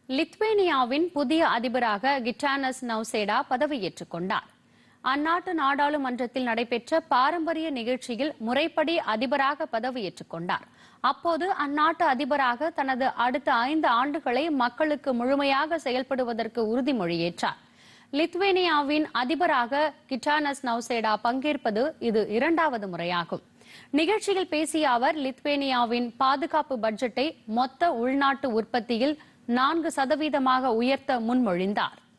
லித்வேனியாவின் புதிய அதிபராக கிட்டானஸ் நவ்சேடா பதவியேற்றுக் கொண்டார் அந்நாட்டு நாடாளுமன்றத்தில் நடைபெற்ற பாரம்பரிய நிகழ்ச்சியில் முறைப்படி அதிபராக பதவியேற்றுக் கொண்டார் அப்போது அந்நாட்டு அதிபராக தனது அடுத்த ஐந்து ஆண்டுகளை மக்களுக்கு முழுமையாக செயல்படுவதற்கு உறுதிமொழியேற்றார் லித்வேனியாவின் அதிபராக கிட்டானஸ் நவ்சேடா பங்கேற்பது இது இரண்டாவது முறையாகும் நிகழ்ச்சியில் பேசிய அவர் லித்வேனியாவின் பாதுகாப்பு பட்ஜெட்டை மொத்த உள்நாட்டு உற்பத்தியில் நான்கு சதவீதமாக உயர்த்த முன்மொழிந்தார்